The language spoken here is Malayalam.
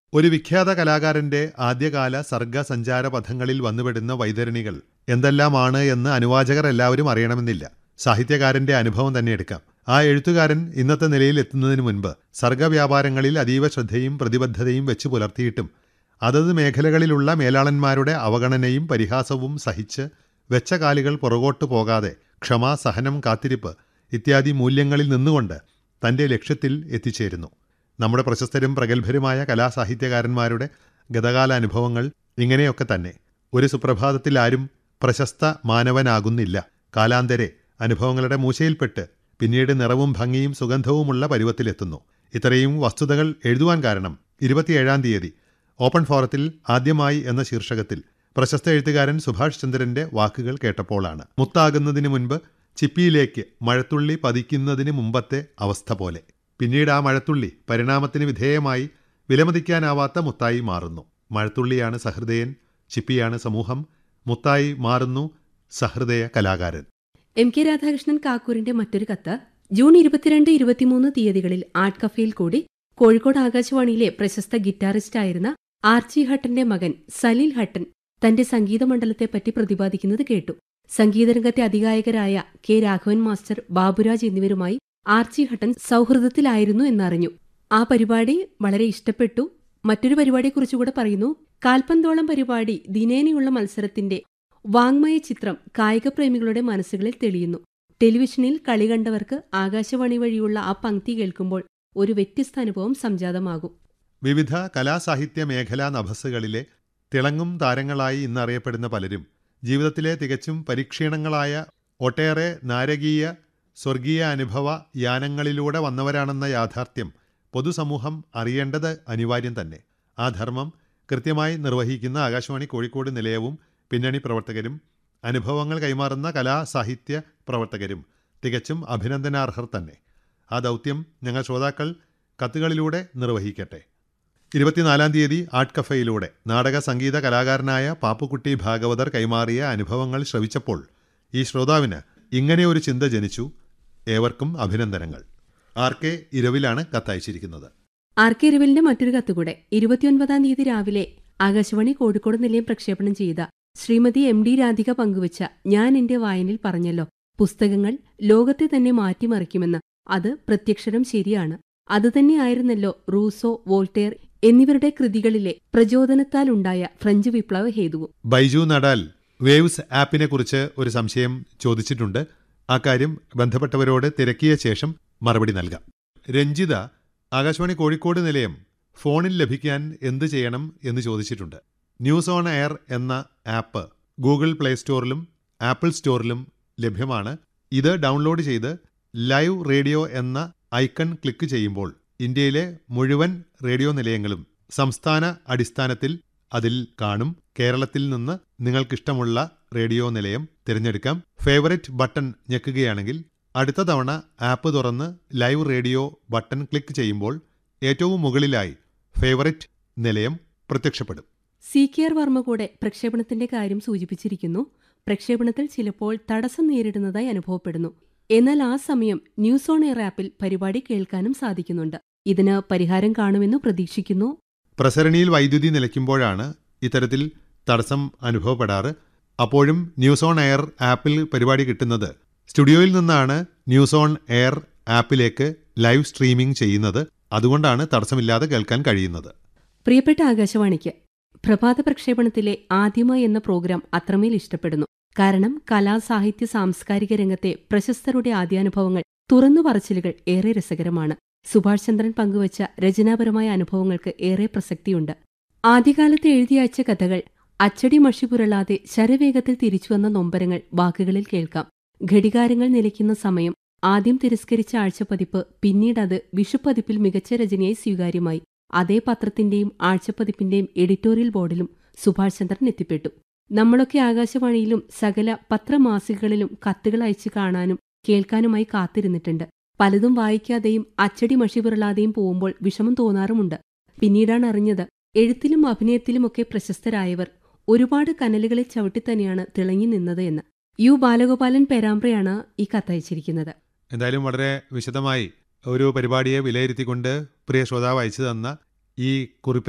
ഒരു വിഖ്യാത കലാകാരന്റെ ആദ്യകാല സർഗസഞ്ചാര പഥങ്ങളിൽ വന്നുപെടുന്ന വൈതരണികൾ എന്തെല്ലാമാണ് എന്ന് അനുവാചകർ എല്ലാവരും അറിയണമെന്നില്ല സാഹിത്യകാരന്റെ അനുഭവം തന്നെ എടുക്കാം ആ എഴുത്തുകാരൻ ഇന്നത്തെ നിലയിൽ എത്തുന്നതിന് മുൻപ് സർഗവ്യാപാരങ്ങളിൽ അതീവ ശ്രദ്ധയും പ്രതിബദ്ധതയും വെച്ച് പുലർത്തിയിട്ടും അതത് മേഖലകളിലുള്ള മേലാളന്മാരുടെ അവഗണനയും പരിഹാസവും സഹിച്ച് വെച്ച കാലുകൾ പുറകോട്ട് പോകാതെ ക്ഷമ സഹനം കാത്തിരിപ്പ് ഇത്യാദി മൂല്യങ്ങളിൽ നിന്നുകൊണ്ട് തന്റെ ലക്ഷ്യത്തിൽ എത്തിച്ചേരുന്നു നമ്മുടെ പ്രശസ്തരും പ്രഗത്ഭരുമായ കലാസാഹിത്യകാരന്മാരുടെ ഗതകാല അനുഭവങ്ങൾ ഇങ്ങനെയൊക്കെ തന്നെ ഒരു സുപ്രഭാതത്തിൽ ആരും പ്രശസ്ത മാനവനാകുന്നില്ല കാലാന്തരെ അനുഭവങ്ങളുടെ മൂശയിൽപ്പെട്ട് പിന്നീട് നിറവും ഭംഗിയും സുഗന്ധവുമുള്ള പരുവത്തിലെത്തുന്നു ഇത്രയും വസ്തുതകൾ എഴുതുവാൻ കാരണം ഇരുപത്തിയേഴാം തീയതി ഓപ്പൺ ഫോറത്തിൽ ആദ്യമായി എന്ന ശീർഷകത്തിൽ പ്രശസ്ത എഴുത്തുകാരൻ സുഭാഷ് ചന്ദ്രന്റെ വാക്കുകൾ കേട്ടപ്പോഴാണ് മുത്താകുന്നതിന് മുൻപ് ചിപ്പിയിലേക്ക് മഴത്തുള്ളി പതിക്കുന്നതിന് മുമ്പത്തെ അവസ്ഥ പോലെ പിന്നീട് ആ മഴത്തുള്ളി പരിണാമത്തിന് വിധേയമായി വിലമതിക്കാനാവാത്ത മുത്തായി മാറുന്നു മഴത്തുള്ളിയാണ് സഹൃദയൻ ചിപ്പിയാണ് സമൂഹം മുത്തായി മാറുന്നു സഹൃദയ കലാകാരൻ എം കെ രാധാകൃഷ്ണൻ കാക്കൂരിന്റെ മറ്റൊരു കത്ത് ജൂൺ ഇരുപത്തിരണ്ട് ഇരുപത്തിമൂന്ന് തീയതികളിൽ ആർട്ട് കഫേയിൽ കൂടി കോഴിക്കോട് ആകാശവാണിയിലെ പ്രശസ്ത ഗിറ്റാറിസ്റ്റായിരുന്ന ആർച്ചി ഹട്ടന്റെ മകൻ സലീൽ ഹട്ടൻ തന്റെ സംഗീതമണ്ഡലത്തെപ്പറ്റി പ്രതിപാദിക്കുന്നത് കേട്ടു സംഗീതരംഗത്തെ അധികായകരായ കെ രാഘവൻ മാസ്റ്റർ ബാബുരാജ് എന്നിവരുമായി ആർച്ചി ഹട്ടൻ സൗഹൃദത്തിലായിരുന്നു എന്നറിഞ്ഞു ആ പരിപാടി വളരെ ഇഷ്ടപ്പെട്ടു മറ്റൊരു പരിപാടിയെക്കുറിച്ചുകൂടെ പറയുന്നു കാൽപന്തോളം പരിപാടി ദിനേനയുള്ള മത്സരത്തിന്റെ വാങ്മയ ചിത്രം കായികപ്രേമികളുടെ മനസ്സുകളിൽ തെളിയുന്നു ടെലിവിഷനിൽ കളി കണ്ടവർക്ക് ആകാശവാണി വഴിയുള്ള ആ പങ്ക്തി കേൾക്കുമ്പോൾ ഒരു വ്യത്യസ്ത അനുഭവം സംജാതമാകും വിവിധ കലാസാഹിത്യ മേഖലാ നഭസ്സുകളിലെ തിളങ്ങും താരങ്ങളായി ഇന്നറിയപ്പെടുന്ന പലരും ജീവിതത്തിലെ തികച്ചും പരീക്ഷീണങ്ങളായ ഒട്ടേറെ നാരകീയ സ്വർഗീയ അനുഭവ യാനങ്ങളിലൂടെ വന്നവരാണെന്ന യാഥാർത്ഥ്യം പൊതുസമൂഹം അറിയേണ്ടത് അനിവാര്യം തന്നെ ആ ധർമ്മം കൃത്യമായി നിർവഹിക്കുന്ന ആകാശവാണി കോഴിക്കോട് നിലയവും പിന്നണി പ്രവർത്തകരും അനുഭവങ്ങൾ കൈമാറുന്ന കലാസാഹിത്യ പ്രവർത്തകരും തികച്ചും അഭിനന്ദനാർഹർ തന്നെ ആ ദൗത്യം ഞങ്ങൾ ശ്രോതാക്കൾ കത്തുകളിലൂടെ നിർവഹിക്കട്ടെ ഇരുപത്തിനാലാം തീയതി ആർട്ട് കഫയിലൂടെ നാടക സംഗീത കലാകാരനായ പാപ്പുക്കുട്ടി ഭാഗവതർ കൈമാറിയ അനുഭവങ്ങൾ ശ്രവിച്ചപ്പോൾ ഈ ശ്രോതാവിന് ഇങ്ങനെ ഒരു ചിന്ത ജനിച്ചു ഏവർക്കും അഭിനന്ദനങ്ങൾ ആർ കെ ഇരവിലാണ് കത്തയച്ചിരിക്കുന്നത് ആർ കെ രവിലിന്റെ മറ്റൊരു കത്തുകൂടെ ഇരുപത്തിയൊൻപതാം തീയതി രാവിലെ ആകാശവാണി കോഴിക്കോട് നിലയം പ്രക്ഷേപണം ചെയ്ത ശ്രീമതി എം ഡി രാധിക പങ്കുവച്ച ഞാൻ എന്റെ വായനയിൽ പറഞ്ഞല്ലോ പുസ്തകങ്ങൾ ലോകത്തെ തന്നെ മാറ്റിമറിക്കുമെന്ന് അത് പ്രത്യക്ഷരം ശരിയാണ് അതുതന്നെയായിരുന്നല്ലോ റൂസോ വോൾട്ടേർ എന്നിവരുടെ കൃതികളിലെ പ്രചോദനത്താലുണ്ടായ ഫ്രഞ്ച് വിപ്ലവ ഹേതുവും ബൈജു നടാൽ വേവ്സ് ആപ്പിനെ കുറിച്ച് ഒരു സംശയം ചോദിച്ചിട്ടുണ്ട് ആ കാര്യം ബന്ധപ്പെട്ടവരോട് തിരക്കിയ ശേഷം മറുപടി നൽകാം രഞ്ജിത ആകാശവാണി കോഴിക്കോട് നിലയം ഫോണിൽ ലഭിക്കാൻ എന്ത് ചെയ്യണം എന്ന് ചോദിച്ചിട്ടുണ്ട് ന്യൂസ് ഓൺ എയർ എന്ന ആപ്പ് ഗൂഗിൾ പ്ലേ സ്റ്റോറിലും ആപ്പിൾ സ്റ്റോറിലും ലഭ്യമാണ് ഇത് ഡൗൺലോഡ് ചെയ്ത് ലൈവ് റേഡിയോ എന്ന ഐക്കൺ ക്ലിക്ക് ചെയ്യുമ്പോൾ ഇന്ത്യയിലെ മുഴുവൻ റേഡിയോ നിലയങ്ങളും സംസ്ഥാന അടിസ്ഥാനത്തിൽ അതിൽ കാണും കേരളത്തിൽ നിന്ന് നിങ്ങൾക്കിഷ്ടമുള്ള റേഡിയോ നിലയം തിരഞ്ഞെടുക്കാം ഫേവററ്റ് ബട്ടൺ ഞെക്കുകയാണെങ്കിൽ അടുത്ത തവണ ആപ്പ് തുറന്ന് ലൈവ് റേഡിയോ ബട്ടൺ ക്ലിക്ക് ചെയ്യുമ്പോൾ ഏറ്റവും മുകളിലായി ഫേവററ്റ് നിലയം പ്രത്യക്ഷപ്പെടും സി കെ ആർ വർമ്മ കൂടെ പ്രക്ഷേപണത്തിന്റെ കാര്യം സൂചിപ്പിച്ചിരിക്കുന്നു പ്രക്ഷേപണത്തിൽ ചിലപ്പോൾ തടസ്സം നേരിടുന്നതായി അനുഭവപ്പെടുന്നു എന്നാൽ ആ സമയം ന്യൂസ് ഓൺ എയർ ആപ്പിൽ പരിപാടി കേൾക്കാനും സാധിക്കുന്നുണ്ട് ഇതിന് പരിഹാരം കാണുമെന്ന് പ്രതീക്ഷിക്കുന്നു പ്രസരണിയിൽ വൈദ്യുതി നിലയ്ക്കുമ്പോഴാണ് ഇത്തരത്തിൽ തടസ്സം അനുഭവപ്പെടാറ് അപ്പോഴും ന്യൂസ് ഓൺ എയർ ആപ്പിൽ പരിപാടി കിട്ടുന്നത് സ്റ്റുഡിയോയിൽ നിന്നാണ് ന്യൂസ് ഓൺ എയർ ആപ്പിലേക്ക് ലൈവ് സ്ട്രീമിംഗ് ചെയ്യുന്നത് അതുകൊണ്ടാണ് തടസ്സമില്ലാതെ കേൾക്കാൻ കഴിയുന്നത് പ്രിയപ്പെട്ട ആകാശവാണിക്ക് പ്രഭാത പ്രക്ഷേപണത്തിലെ ആദ്യമായി എന്ന പ്രോഗ്രാം അത്രമേൽ ഇഷ്ടപ്പെടുന്നു കാരണം കലാ സാഹിത്യ സാംസ്കാരിക രംഗത്തെ പ്രശസ്തരുടെ ആദ്യാനുഭവങ്ങൾ തുറന്നു പറച്ചിലുകൾ ഏറെ രസകരമാണ് സുഭാഷ് ചന്ദ്രൻ പങ്കുവച്ച രചനാപരമായ അനുഭവങ്ങൾക്ക് ഏറെ പ്രസക്തിയുണ്ട് ആദ്യകാലത്ത് എഴുതിയയച്ച കഥകൾ അച്ചടി മഷി പുരളാതെ ശരവേഗത്തിൽ തിരിച്ചുവന്ന നൊമ്പരങ്ങൾ വാക്കുകളിൽ കേൾക്കാം ഘടികാരങ്ങൾ നിലയ്ക്കുന്ന സമയം ആദ്യം തിരസ്കരിച്ച ആഴ്ചപ്പതിപ്പ് പിന്നീടത് വിഷുപ്പതിപ്പിൽ മികച്ച രചനയായി സ്വീകാര്യമായി അതേ പത്രത്തിന്റെയും ആഴ്ചപ്പതിപ്പിന്റെയും എഡിറ്റോറിയൽ ബോർഡിലും സുഭാഷ് ചന്ദ്രൻ എത്തിപ്പെട്ടു നമ്മളൊക്കെ ആകാശവാണിയിലും സകല പത്രമാസികകളിലും കത്തുകൾ അയച്ചു കാണാനും കേൾക്കാനുമായി കാത്തിരുന്നിട്ടുണ്ട് പലതും വായിക്കാതെയും അച്ചടി മഷി പുരളാതെയും പോകുമ്പോൾ വിഷമം തോന്നാറുമുണ്ട് പിന്നീടാണ് അറിഞ്ഞത് എഴുത്തിലും അഭിനയത്തിലുമൊക്കെ പ്രശസ്തരായവർ ഒരുപാട് കനലുകളെ ചവിട്ടിത്തന്നെയാണ് തിളങ്ങി നിന്നത് എന്ന് യു ബാലഗോപാലൻ പേരാമ്പ്രയാണ് ഈ കത്തയച്ചിരിക്കുന്നത് എന്തായാലും വളരെ വിശദമായി ഒരു പരിപാടിയെ വിലയിരുത്തിക്കൊണ്ട് പ്രിയ ശ്രോതാവ് അയച്ചു തന്ന ഈ കുറിപ്പ്